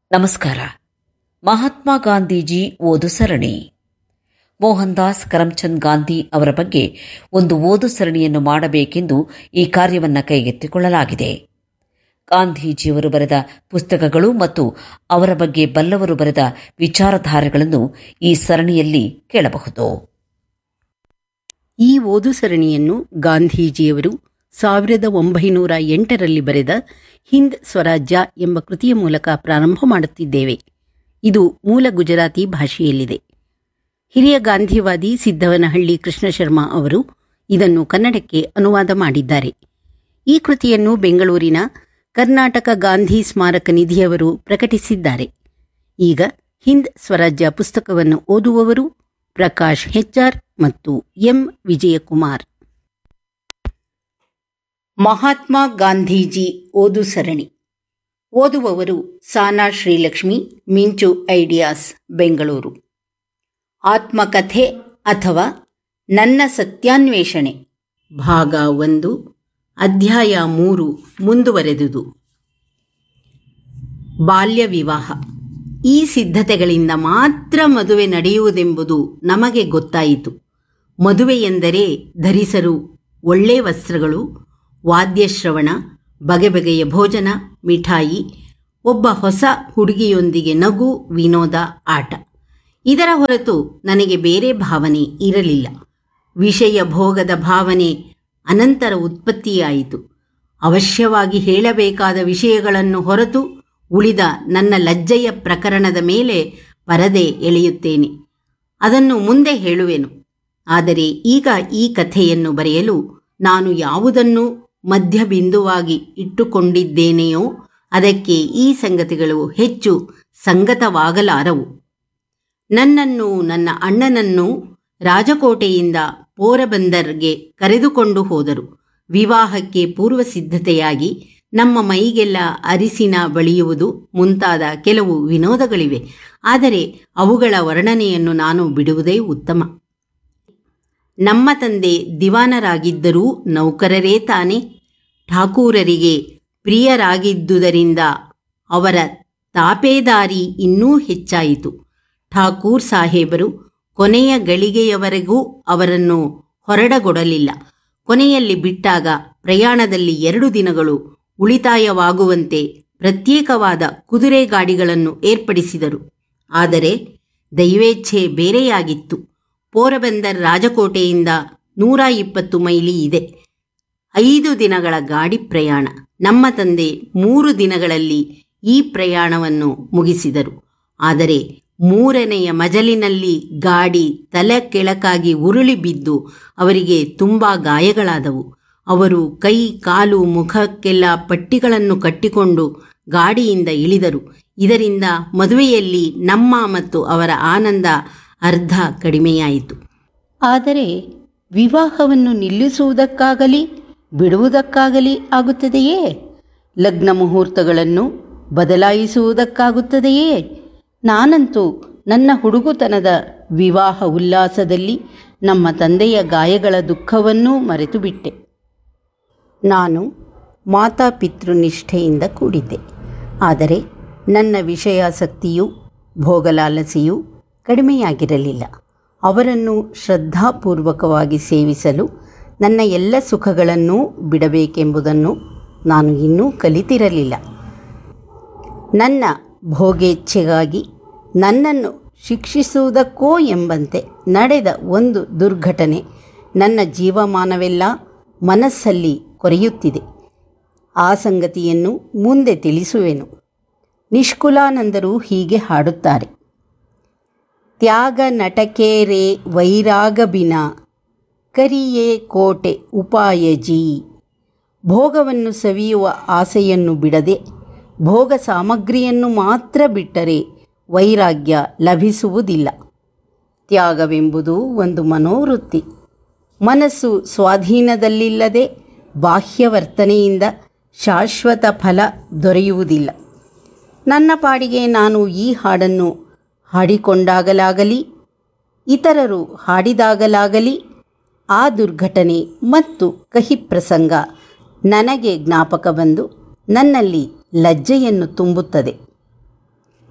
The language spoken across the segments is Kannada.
ನಮಸ್ಕಾರ ಮಹಾತ್ಮ ಗಾಂಧೀಜಿ ಓದು ಸರಣಿ ಮೋಹನ್ ದಾಸ್ ಕರಮ್ಚಂದ್ ಗಾಂಧಿ ಅವರ ಬಗ್ಗೆ ಒಂದು ಓದು ಸರಣಿಯನ್ನು ಮಾಡಬೇಕೆಂದು ಈ ಕಾರ್ಯವನ್ನು ಕೈಗೆತ್ತಿಕೊಳ್ಳಲಾಗಿದೆ ಗಾಂಧೀಜಿಯವರು ಬರೆದ ಪುಸ್ತಕಗಳು ಮತ್ತು ಅವರ ಬಗ್ಗೆ ಬಲ್ಲವರು ಬರೆದ ವಿಚಾರಧಾರೆಗಳನ್ನು ಈ ಸರಣಿಯಲ್ಲಿ ಕೇಳಬಹುದು ಈ ಓದು ಸರಣಿಯನ್ನು ಗಾಂಧೀಜಿಯವರು ಸಾವಿರದ ಒಂಬೈನೂರ ಎಂಟರಲ್ಲಿ ಬರೆದ ಹಿಂದ್ ಸ್ವರಾಜ್ಯ ಎಂಬ ಕೃತಿಯ ಮೂಲಕ ಪ್ರಾರಂಭ ಮಾಡುತ್ತಿದ್ದೇವೆ ಇದು ಮೂಲ ಗುಜರಾತಿ ಭಾಷೆಯಲ್ಲಿದೆ ಹಿರಿಯ ಗಾಂಧಿವಾದಿ ಸಿದ್ದವನಹಳ್ಳಿ ಕೃಷ್ಣ ಶರ್ಮಾ ಅವರು ಇದನ್ನು ಕನ್ನಡಕ್ಕೆ ಅನುವಾದ ಮಾಡಿದ್ದಾರೆ ಈ ಕೃತಿಯನ್ನು ಬೆಂಗಳೂರಿನ ಕರ್ನಾಟಕ ಗಾಂಧಿ ಸ್ಮಾರಕ ನಿಧಿಯವರು ಪ್ರಕಟಿಸಿದ್ದಾರೆ ಈಗ ಹಿಂದ್ ಸ್ವರಾಜ್ಯ ಪುಸ್ತಕವನ್ನು ಓದುವವರು ಪ್ರಕಾಶ್ ಹೆಚ್ಆರ್ ಮತ್ತು ಎಂ ವಿಜಯಕುಮಾರ್ ಮಹಾತ್ಮ ಗಾಂಧೀಜಿ ಓದು ಸರಣಿ ಓದುವವರು ಸಾನಾ ಶ್ರೀಲಕ್ಷ್ಮಿ ಮಿಂಚು ಐಡಿಯಾಸ್ ಬೆಂಗಳೂರು ಆತ್ಮಕಥೆ ಅಥವಾ ನನ್ನ ಸತ್ಯಾನ್ವೇಷಣೆ ಭಾಗ ಒಂದು ಅಧ್ಯಾಯ ಮೂರು ಮುಂದುವರೆದುದು ಬಾಲ್ಯ ವಿವಾಹ ಈ ಸಿದ್ಧತೆಗಳಿಂದ ಮಾತ್ರ ಮದುವೆ ನಡೆಯುವುದೆಂಬುದು ನಮಗೆ ಗೊತ್ತಾಯಿತು ಮದುವೆ ಎಂದರೆ ಧರಿಸಲು ಒಳ್ಳೆ ವಸ್ತ್ರಗಳು ವಾದ್ಯಶ್ರವಣ ಬಗೆ ಬಗೆಯ ಭೋಜನ ಮಿಠಾಯಿ ಒಬ್ಬ ಹೊಸ ಹುಡುಗಿಯೊಂದಿಗೆ ನಗು ವಿನೋದ ಆಟ ಇದರ ಹೊರತು ನನಗೆ ಬೇರೆ ಭಾವನೆ ಇರಲಿಲ್ಲ ವಿಷಯ ಭೋಗದ ಭಾವನೆ ಅನಂತರ ಉತ್ಪತ್ತಿಯಾಯಿತು ಅವಶ್ಯವಾಗಿ ಹೇಳಬೇಕಾದ ವಿಷಯಗಳನ್ನು ಹೊರತು ಉಳಿದ ನನ್ನ ಲಜ್ಜೆಯ ಪ್ರಕರಣದ ಮೇಲೆ ಪರದೆ ಎಳೆಯುತ್ತೇನೆ ಅದನ್ನು ಮುಂದೆ ಹೇಳುವೆನು ಆದರೆ ಈಗ ಈ ಕಥೆಯನ್ನು ಬರೆಯಲು ನಾನು ಯಾವುದನ್ನು ಮಧ್ಯಬಿಂದುವಾಗಿ ಇಟ್ಟುಕೊಂಡಿದ್ದೇನೆಯೋ ಅದಕ್ಕೆ ಈ ಸಂಗತಿಗಳು ಹೆಚ್ಚು ಸಂಗತವಾಗಲಾರವು ನನ್ನನ್ನು ನನ್ನ ಅಣ್ಣನನ್ನು ರಾಜಕೋಟೆಯಿಂದ ಪೋರಬಂದರ್ಗೆ ಕರೆದುಕೊಂಡು ಹೋದರು ವಿವಾಹಕ್ಕೆ ಪೂರ್ವ ಸಿದ್ಧತೆಯಾಗಿ ನಮ್ಮ ಮೈಗೆಲ್ಲ ಅರಿಸಿನ ಬಳಿಯುವುದು ಮುಂತಾದ ಕೆಲವು ವಿನೋದಗಳಿವೆ ಆದರೆ ಅವುಗಳ ವರ್ಣನೆಯನ್ನು ನಾನು ಬಿಡುವುದೇ ಉತ್ತಮ ನಮ್ಮ ತಂದೆ ದಿವಾನರಾಗಿದ್ದರೂ ನೌಕರರೇ ತಾನೆ ಠಾಕೂರರಿಗೆ ಪ್ರಿಯರಾಗಿದ್ದುದರಿಂದ ಅವರ ತಾಪೇದಾರಿ ಇನ್ನೂ ಹೆಚ್ಚಾಯಿತು ಠಾಕೂರ್ ಸಾಹೇಬರು ಕೊನೆಯ ಗಳಿಗೆಯವರೆಗೂ ಅವರನ್ನು ಹೊರಡಗೊಡಲಿಲ್ಲ ಕೊನೆಯಲ್ಲಿ ಬಿಟ್ಟಾಗ ಪ್ರಯಾಣದಲ್ಲಿ ಎರಡು ದಿನಗಳು ಉಳಿತಾಯವಾಗುವಂತೆ ಪ್ರತ್ಯೇಕವಾದ ಕುದುರೆ ಗಾಡಿಗಳನ್ನು ಏರ್ಪಡಿಸಿದರು ಆದರೆ ದೈವೇಚ್ಛೆ ಬೇರೆಯಾಗಿತ್ತು ಪೋರಬಂದರ್ ರಾಜಕೋಟೆಯಿಂದ ನೂರ ಇಪ್ಪತ್ತು ಮೈಲಿ ಇದೆ ಐದು ದಿನಗಳ ಗಾಡಿ ಪ್ರಯಾಣ ನಮ್ಮ ತಂದೆ ಮೂರು ದಿನಗಳಲ್ಲಿ ಈ ಪ್ರಯಾಣವನ್ನು ಮುಗಿಸಿದರು ಆದರೆ ಮೂರನೆಯ ಮಜಲಿನಲ್ಲಿ ಗಾಡಿ ತಲೆ ಕೆಳಕಾಗಿ ಉರುಳಿ ಬಿದ್ದು ಅವರಿಗೆ ತುಂಬ ಗಾಯಗಳಾದವು ಅವರು ಕೈ ಕಾಲು ಮುಖಕ್ಕೆಲ್ಲ ಪಟ್ಟಿಗಳನ್ನು ಕಟ್ಟಿಕೊಂಡು ಗಾಡಿಯಿಂದ ಇಳಿದರು ಇದರಿಂದ ಮದುವೆಯಲ್ಲಿ ನಮ್ಮ ಮತ್ತು ಅವರ ಆನಂದ ಅರ್ಧ ಕಡಿಮೆಯಾಯಿತು ಆದರೆ ವಿವಾಹವನ್ನು ನಿಲ್ಲಿಸುವುದಕ್ಕಾಗಲಿ ಬಿಡುವುದಕ್ಕಾಗಲಿ ಆಗುತ್ತದೆಯೇ ಲಗ್ನ ಮುಹೂರ್ತಗಳನ್ನು ಬದಲಾಯಿಸುವುದಕ್ಕಾಗುತ್ತದೆಯೇ ನಾನಂತೂ ನನ್ನ ಹುಡುಗುತನದ ವಿವಾಹ ಉಲ್ಲಾಸದಲ್ಲಿ ನಮ್ಮ ತಂದೆಯ ಗಾಯಗಳ ದುಃಖವನ್ನೂ ಮರೆತು ಬಿಟ್ಟೆ ನಾನು ಮಾತಾಪಿತೃನಿಷ್ಠೆಯಿಂದ ಕೂಡಿದ್ದೆ ಆದರೆ ನನ್ನ ವಿಷಯಾಸಕ್ತಿಯು ಭೋಗಲಾಲಸೆಯೂ ಕಡಿಮೆಯಾಗಿರಲಿಲ್ಲ ಅವರನ್ನು ಶ್ರದ್ಧಾಪೂರ್ವಕವಾಗಿ ಸೇವಿಸಲು ನನ್ನ ಎಲ್ಲ ಸುಖಗಳನ್ನೂ ಬಿಡಬೇಕೆಂಬುದನ್ನು ನಾನು ಇನ್ನೂ ಕಲಿತಿರಲಿಲ್ಲ ನನ್ನ ಭೋಗೇಚ್ಛೆಗಾಗಿ ನನ್ನನ್ನು ಶಿಕ್ಷಿಸುವುದಕ್ಕೋ ಎಂಬಂತೆ ನಡೆದ ಒಂದು ದುರ್ಘಟನೆ ನನ್ನ ಜೀವಮಾನವೆಲ್ಲ ಮನಸ್ಸಲ್ಲಿ ಕೊರೆಯುತ್ತಿದೆ ಆ ಸಂಗತಿಯನ್ನು ಮುಂದೆ ತಿಳಿಸುವೆನು ನಿಷ್ಕುಲಾನಂದರು ಹೀಗೆ ಹಾಡುತ್ತಾರೆ ತ್ಯಾಗ ನಟಕೆ ರೇ ವೈರಾಗ ಬಿನ ಕರಿಯೇ ಕೋಟೆ ಉಪಾಯ ಜೀ ಭೋಗವನ್ನು ಸವಿಯುವ ಆಸೆಯನ್ನು ಬಿಡದೆ ಭೋಗ ಸಾಮಗ್ರಿಯನ್ನು ಮಾತ್ರ ಬಿಟ್ಟರೆ ವೈರಾಗ್ಯ ಲಭಿಸುವುದಿಲ್ಲ ತ್ಯಾಗವೆಂಬುದು ಒಂದು ಮನೋವೃತ್ತಿ ಮನಸ್ಸು ಸ್ವಾಧೀನದಲ್ಲಿಲ್ಲದೆ ಬಾಹ್ಯವರ್ತನೆಯಿಂದ ಶಾಶ್ವತ ಫಲ ದೊರೆಯುವುದಿಲ್ಲ ನನ್ನ ಪಾಡಿಗೆ ನಾನು ಈ ಹಾಡನ್ನು ಹಾಡಿಕೊಂಡಾಗಲಾಗಲಿ ಇತರರು ಹಾಡಿದಾಗಲಾಗಲಿ ಆ ದುರ್ಘಟನೆ ಮತ್ತು ಕಹಿ ಪ್ರಸಂಗ ನನಗೆ ಜ್ಞಾಪಕ ಬಂದು ನನ್ನಲ್ಲಿ ಲಜ್ಜೆಯನ್ನು ತುಂಬುತ್ತದೆ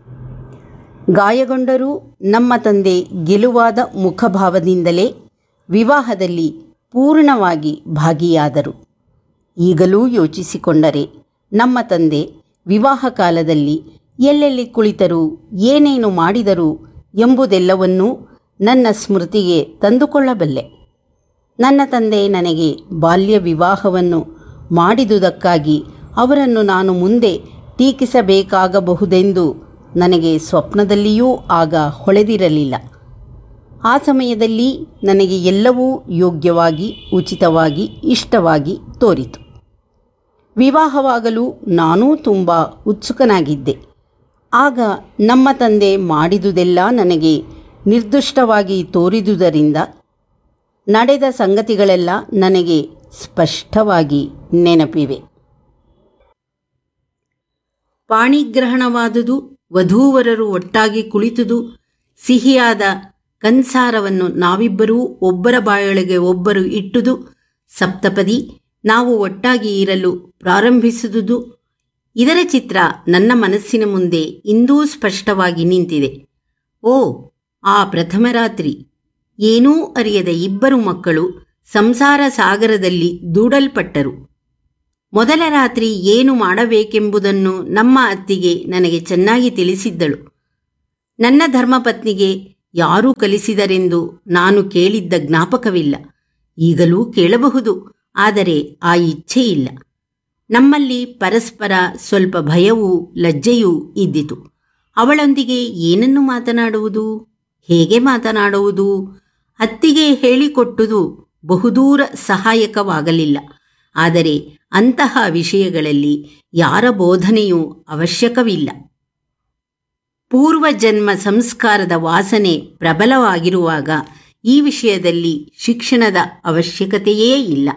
ಗಾಯಗೊಂಡರೂ ನಮ್ಮ ತಂದೆ ಗೆಲುವಾದ ಮುಖಭಾವದಿಂದಲೇ ವಿವಾಹದಲ್ಲಿ ಪೂರ್ಣವಾಗಿ ಭಾಗಿಯಾದರು ಈಗಲೂ ಯೋಚಿಸಿಕೊಂಡರೆ ನಮ್ಮ ತಂದೆ ವಿವಾಹ ಕಾಲದಲ್ಲಿ ಎಲ್ಲೆಲ್ಲಿ ಕುಳಿತರು ಏನೇನು ಮಾಡಿದರು ಎಂಬುದೆಲ್ಲವನ್ನೂ ನನ್ನ ಸ್ಮೃತಿಗೆ ತಂದುಕೊಳ್ಳಬಲ್ಲೆ ನನ್ನ ತಂದೆ ನನಗೆ ಬಾಲ್ಯ ವಿವಾಹವನ್ನು ಮಾಡಿದುದಕ್ಕಾಗಿ ಅವರನ್ನು ನಾನು ಮುಂದೆ ಟೀಕಿಸಬೇಕಾಗಬಹುದೆಂದು ನನಗೆ ಸ್ವಪ್ನದಲ್ಲಿಯೂ ಆಗ ಹೊಳೆದಿರಲಿಲ್ಲ ಆ ಸಮಯದಲ್ಲಿ ನನಗೆ ಎಲ್ಲವೂ ಯೋಗ್ಯವಾಗಿ ಉಚಿತವಾಗಿ ಇಷ್ಟವಾಗಿ ತೋರಿತು ವಿವಾಹವಾಗಲು ನಾನೂ ತುಂಬ ಉತ್ಸುಕನಾಗಿದ್ದೆ ಆಗ ನಮ್ಮ ತಂದೆ ಮಾಡಿದುದೆಲ್ಲ ನನಗೆ ನಿರ್ದುಷ್ಟವಾಗಿ ತೋರಿದುದರಿಂದ ನಡೆದ ಸಂಗತಿಗಳೆಲ್ಲ ನನಗೆ ಸ್ಪಷ್ಟವಾಗಿ ನೆನಪಿವೆ ಪಾಣಿಗ್ರಹಣವಾದುದು ವಧೂವರರು ಒಟ್ಟಾಗಿ ಕುಳಿತುದು ಸಿಹಿಯಾದ ಕನ್ಸಾರವನ್ನು ನಾವಿಬ್ಬರೂ ಒಬ್ಬರ ಬಾಯೊಳಗೆ ಒಬ್ಬರು ಇಟ್ಟುದು ಸಪ್ತಪದಿ ನಾವು ಒಟ್ಟಾಗಿ ಇರಲು ಪ್ರಾರಂಭಿಸುವುದು ಇದರ ಚಿತ್ರ ನನ್ನ ಮನಸ್ಸಿನ ಮುಂದೆ ಇಂದೂ ಸ್ಪಷ್ಟವಾಗಿ ನಿಂತಿದೆ ಓ ಆ ಪ್ರಥಮ ರಾತ್ರಿ ಏನೂ ಅರಿಯದ ಇಬ್ಬರು ಮಕ್ಕಳು ಸಂಸಾರ ಸಾಗರದಲ್ಲಿ ದೂಡಲ್ಪಟ್ಟರು ಮೊದಲ ರಾತ್ರಿ ಏನು ಮಾಡಬೇಕೆಂಬುದನ್ನು ನಮ್ಮ ಅತ್ತಿಗೆ ನನಗೆ ಚೆನ್ನಾಗಿ ತಿಳಿಸಿದ್ದಳು ನನ್ನ ಧರ್ಮಪತ್ನಿಗೆ ಯಾರೂ ಕಲಿಸಿದರೆಂದು ನಾನು ಕೇಳಿದ್ದ ಜ್ಞಾಪಕವಿಲ್ಲ ಈಗಲೂ ಕೇಳಬಹುದು ಆದರೆ ಆ ಇಚ್ಛೆ ಇಲ್ಲ ನಮ್ಮಲ್ಲಿ ಪರಸ್ಪರ ಸ್ವಲ್ಪ ಭಯವೂ ಲಜ್ಜೆಯೂ ಇದ್ದಿತು ಅವಳೊಂದಿಗೆ ಏನನ್ನು ಮಾತನಾಡುವುದು ಹೇಗೆ ಮಾತನಾಡುವುದು ಅತ್ತಿಗೆ ಹೇಳಿಕೊಟ್ಟುದು ಬಹುದೂರ ಸಹಾಯಕವಾಗಲಿಲ್ಲ ಆದರೆ ಅಂತಹ ವಿಷಯಗಳಲ್ಲಿ ಯಾರ ಬೋಧನೆಯೂ ಅವಶ್ಯಕವಿಲ್ಲ ಪೂರ್ವಜನ್ಮ ಸಂಸ್ಕಾರದ ವಾಸನೆ ಪ್ರಬಲವಾಗಿರುವಾಗ ಈ ವಿಷಯದಲ್ಲಿ ಶಿಕ್ಷಣದ ಅವಶ್ಯಕತೆಯೇ ಇಲ್ಲ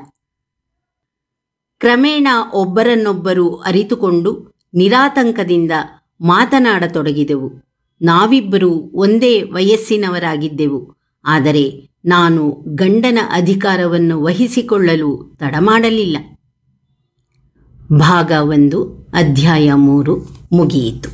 ಕ್ರಮೇಣ ಒಬ್ಬರನ್ನೊಬ್ಬರು ಅರಿತುಕೊಂಡು ನಿರಾತಂಕದಿಂದ ಮಾತನಾಡತೊಡಗಿದೆವು ನಾವಿಬ್ಬರೂ ಒಂದೇ ವಯಸ್ಸಿನವರಾಗಿದ್ದೆವು ಆದರೆ ನಾನು ಗಂಡನ ಅಧಿಕಾರವನ್ನು ವಹಿಸಿಕೊಳ್ಳಲು ತಡಮಾಡಲಿಲ್ಲ ಭಾಗ ಒಂದು ಅಧ್ಯಾಯ ಮೂರು ಮುಗಿಯಿತು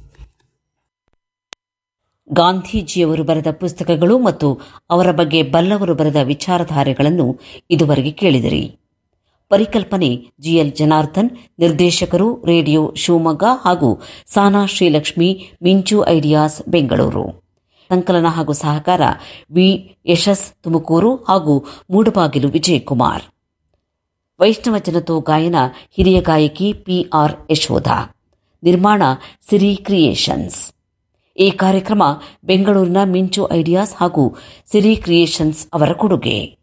ಗಾಂಧೀಜಿಯವರು ಬರೆದ ಪುಸ್ತಕಗಳು ಮತ್ತು ಅವರ ಬಗ್ಗೆ ಬಲ್ಲವರು ಬರೆದ ವಿಚಾರಧಾರೆಗಳನ್ನು ಇದುವರೆಗೆ ಕೇಳಿದಿರಿ ಪರಿಕಲ್ಪನೆ ಜಿಎಲ್ ಜನಾರ್ದನ್ ನಿರ್ದೇಶಕರು ರೇಡಿಯೋ ಶಿವಮೊಗ್ಗ ಹಾಗೂ ಸಾನಾ ಶ್ರೀಲಕ್ಷ್ಮಿ ಮಿಂಚು ಐಡಿಯಾಸ್ ಬೆಂಗಳೂರು ಸಂಕಲನ ಹಾಗೂ ಸಹಕಾರ ವಿ ಯಶಸ್ ತುಮಕೂರು ಹಾಗೂ ಮೂಡಬಾಗಿಲು ವಿಜಯಕುಮಾರ್ ವೈಷ್ಣವ ಜನತೋ ಗಾಯನ ಹಿರಿಯ ಗಾಯಕಿ ಪಿಆರ್ ಯಶೋಧ ನಿರ್ಮಾಣ ಸಿರಿ ಕ್ರಿಯೇಷನ್ಸ್ ಈ ಕಾರ್ಯಕ್ರಮ ಬೆಂಗಳೂರಿನ ಮಿಂಚು ಐಡಿಯಾಸ್ ಹಾಗೂ ಸಿರಿ ಕ್ರಿಯೇಷನ್ಸ್ ಅವರ ಕೊಡುಗೆ